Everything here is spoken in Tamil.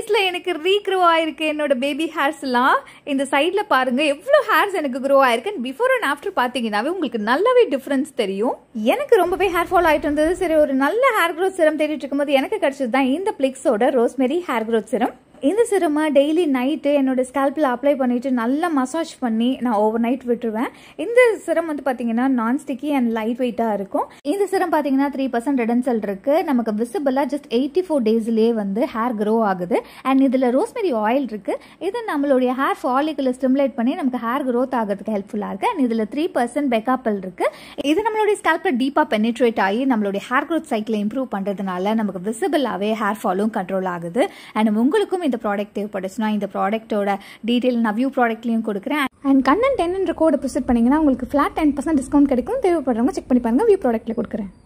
டேஸில் எனக்கு ரீக்ரோ ஆயிருக்கு என்னோட பேபி ஹேர்ஸ்லாம் இந்த சைடில் பாருங்க எவ்வளோ ஹேர்ஸ் எனக்கு க்ரோ ஆயிருக்கு பிஃபோர் அண்ட் ஆஃப்டர் பார்த்தீங்கன்னாவே உங்களுக்கு நல்லாவே டிஃப்ரென்ஸ் தெரியும் எனக்கு ரொம்பவே ஹேர் ஃபால் ஆகிட்டு இருந்தது சரி ஒரு நல்ல ஹேர் க்ரோத் சிரம் தேடிட்டு இருக்கும்போது எனக்கு கிடைச்சது தான் இந்த பிளிக்ஸோட ரோஸ்மெரி ஹேர் க்ரோத் சிரம் இந்த சிரமை டெய்லி நைட்டு என்னோட ஸ்கேல்பில் அப்ளை பண்ணிட்டு நல்லா மசாஜ் பண்ணி நான் ஓவர் நைட் விட்டுருவேன் இந்த சிரம் வந்து பார்த்தீங்கன்னா நான் ஸ்டிக்கி அண்ட் லைட் வெயிட்டாக இருக்கும் இந்த சிரம் பார்த்தீங்கன்னா த்ரீ பர்சன்ட் ரெடன்சல் இருக்கு நமக்கு விசிபிளாக ஜஸ்ட் எயிட்டி ஃபோர் டேஸ்லேயே வந்து ஹேர் க்ரோ ஆகுது அண்ட் இதில் ரோஸ்மெரி ஆயில் இருக்கு இது நம்மளுடைய ஹேர் ஃபாலிக்கில் ஸ்டிமுலேட் பண்ணி நமக்கு ஹேர் க்ரோத் ஆகிறதுக்கு ஹெல்ப்ஃபுல்லாக இருக்கு அண்ட் இதில் த்ரீ பர்சன்ட் பெக்காப்பல் இருக்கு இது நம்மளுடைய ஸ்கேல்பில் டீப்பாக பெனிட்ரேட் ஆகி நம்மளுடைய ஹேர் க்ரோத் சைக்கிளை இம்ப்ரூவ் பண்ணுறதுனால நமக்கு விசிபிளாகவே ஹேர் ஃபாலும் கண்ட்ரோல் ஆகுது அண்ட் உங்களுக்கும் இந்த ப்ராடக்ட் தேவைப்படுச்சுன்னா இந்த ப்ராடக்ட்டோட டீட்டெயில் நான் வியூ ப்ராடக்ட்லையும் கொடுக்குறேன் அண்ட் கண்ணன் டென்ன்ற கோடை ப்ரிசெட் பண்ணிங்கன்னா உங்களுக்கு ஃப்ளாட் டென் பர்சன்ட் டிஸ்கவுண்ட் கிடைக்கும் தேவைப்படுறவங்க செக் பண்ணி பாருங்க வியூ ப்ராடக்ட்டில் கொடுக்குறேன்